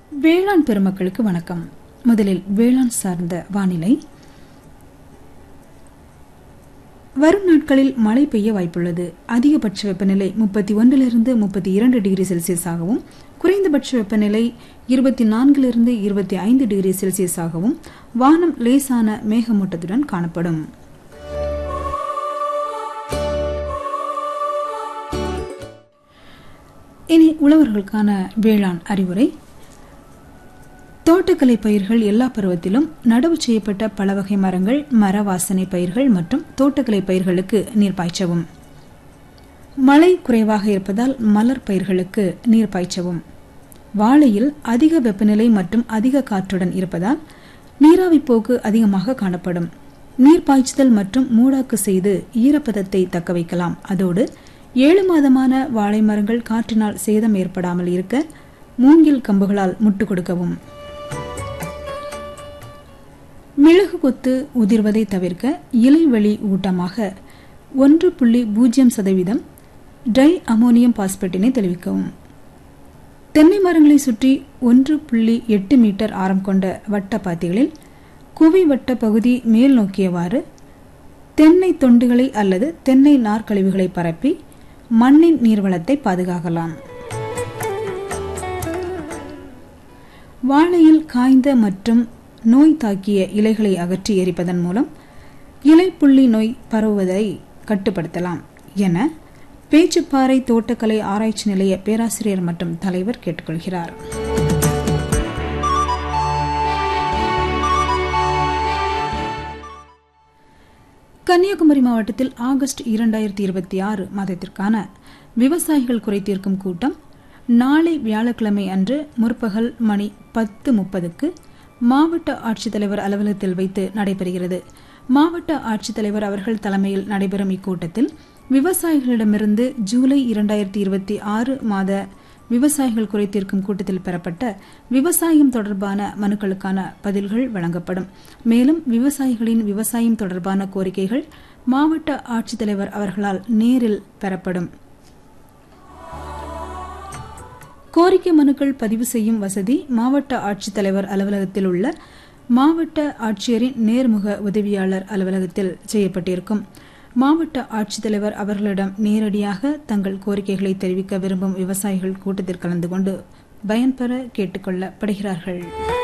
வேளாண் பெருமக்களுக்கு வணக்கம் முதலில் வேளாண் சார்ந்த வானிலை வரும் நாட்களில் மழை பெய்ய வாய்ப்புள்ளது அதிகபட்ச வெப்பநிலை முப்பத்தி ஒன்றிலிருந்து முப்பத்தி இரண்டு டிகிரி செல்சியஸாகவும் குறைந்தபட்ச வெப்பநிலை இருபத்தி நான்கிலிருந்து இருபத்தி ஐந்து டிகிரி செல்சியஸாகவும் வானம் லேசான மேகமூட்டத்துடன் காணப்படும் இனி உழவர்களுக்கான வேளாண் அறிவுரை தோட்டக்கலை பயிர்கள் எல்லா பருவத்திலும் நடவு செய்யப்பட்ட பல வகை மரங்கள் மர வாசனை பயிர்கள் மற்றும் தோட்டக்கலை பயிர்களுக்கு நீர் பாய்ச்சவும் மழை குறைவாக இருப்பதால் மலர் பயிர்களுக்கு நீர் பாய்ச்சவும் வாழையில் அதிக வெப்பநிலை மற்றும் அதிக காற்றுடன் இருப்பதால் நீராவி போக்கு அதிகமாக காணப்படும் நீர் பாய்ச்சுதல் மற்றும் மூடாக்கு செய்து ஈரப்பதத்தை தக்க வைக்கலாம் அதோடு ஏழு மாதமான வாழை மரங்கள் காற்றினால் சேதம் ஏற்படாமல் இருக்க மூங்கில் கம்புகளால் முட்டு கொடுக்கவும் மிளகு கொத்து உதிர்வதை தவிர்க்க இலைவெளி ஊட்டமாக ஒன்று புள்ளி பூஜ்ஜியம் சதவீதம் டை அமோனியம் பாஸ்பேட்டினை தெளிவிக்கவும் தென்னை மரங்களை சுற்றி ஒன்று புள்ளி எட்டு மீட்டர் ஆரம் கொண்ட வட்ட பாத்திகளில் குவி வட்ட பகுதி மேல் நோக்கியவாறு தென்னை தொண்டுகளை அல்லது தென்னை நார்க்கழிவுகளை பரப்பி மண்ணின் நீர்வளத்தை பாதுகாக்கலாம் வாழையில் காய்ந்த மற்றும் நோய் தாக்கிய இலைகளை அகற்றி எரிப்பதன் மூலம் இலைப்புள்ளி நோய் பரவுவதை கட்டுப்படுத்தலாம் என பேச்சுப்பாறை தோட்டக்கலை ஆராய்ச்சி நிலைய பேராசிரியர் மற்றும் தலைவர் கேட்டுக்கொள்கிறார் கன்னியாகுமரி மாவட்டத்தில் ஆகஸ்ட் இரண்டாயிரத்தி இருபத்தி ஆறு மாதத்திற்கான விவசாயிகள் குறைதீர்க்கும் கூட்டம் நாளை வியாழக்கிழமை அன்று முற்பகல் மணி பத்து முப்பதுக்கு மாவட்ட ஆட்சித்தலைவர் அலுவலகத்தில் வைத்து நடைபெறுகிறது மாவட்ட ஆட்சித்தலைவர் அவர்கள் தலைமையில் நடைபெறும் இக்கூட்டத்தில் விவசாயிகளிடமிருந்து ஜூலை இரண்டாயிரத்தி இருபத்தி ஆறு மாத விவசாயிகள் குறைதீர்க்கும் கூட்டத்தில் பெறப்பட்ட விவசாயம் தொடர்பான மனுக்களுக்கான பதில்கள் வழங்கப்படும் மேலும் விவசாயிகளின் விவசாயம் தொடர்பான கோரிக்கைகள் மாவட்ட ஆட்சித்தலைவர் அவர்களால் நேரில் பெறப்படும் கோரிக்கை மனுக்கள் பதிவு செய்யும் வசதி மாவட்ட ஆட்சித்தலைவர் அலுவலகத்தில் உள்ள மாவட்ட ஆட்சியரின் நேர்முக உதவியாளர் அலுவலகத்தில் செய்யப்பட்டிருக்கும் மாவட்ட ஆட்சித்தலைவர் அவர்களிடம் நேரடியாக தங்கள் கோரிக்கைகளை தெரிவிக்க விரும்பும் விவசாயிகள் கூட்டத்தில் கலந்து கொண்டு பயன்பெற கேட்டுக்கொள்ளப்படுகிறார்கள்